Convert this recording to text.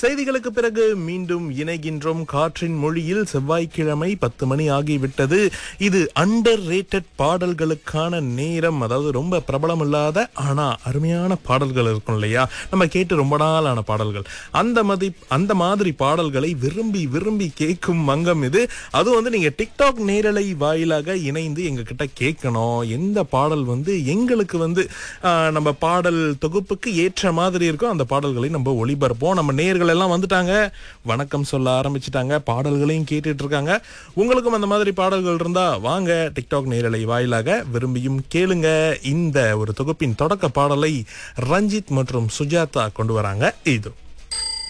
செய்திகளுக்கு பிறகு மீண்டும் இணைகின்றோம் காற்றின் மொழியில் செவ்வாய்க்கிழமை பத்து மணி ஆகிவிட்டது இது அண்டர் ரேட்டட் பாடல்களுக்கான நேரம் அதாவது ரொம்ப பிரபலம் இல்லாத ஆனா அருமையான பாடல்கள் இருக்கும் இல்லையா நம்ம கேட்டு ரொம்ப நாளான பாடல்கள் அந்த மதி அந்த மாதிரி பாடல்களை விரும்பி விரும்பி கேட்கும் மங்கம் இது அதுவும் வந்து நீங்க டிக்டாக் நேரலை வாயிலாக இணைந்து எங்க கிட்ட கேட்கணும் எந்த பாடல் வந்து எங்களுக்கு வந்து ஆஹ், நம்ம பாடல் தொகுப்புக்கு ஏற்ற மாதிரி இருக்கோ அந்த பாடல்களை நம்ம ஒளிபரப்போம் நம்ம நேர்கள் எல்லாம் வந்துட்டாங்க வணக்கம் சொல்ல ஆரம்பிச்சிட்டாங்க பாடல்களையும் கேட்டுட்டு இருக்காங்க உங்களுக்கும் அந்த மாதிரி பாடல்கள் இருந்தா வாங்க டிக்டாக் நேரலை வாயிலாக விரும்பியும் கேளுங்க இந்த ஒரு தொகுப்பின் தொடக்க பாடலை ரஞ்சித் மற்றும் சுஜாதா கொண்டு வராங்க இது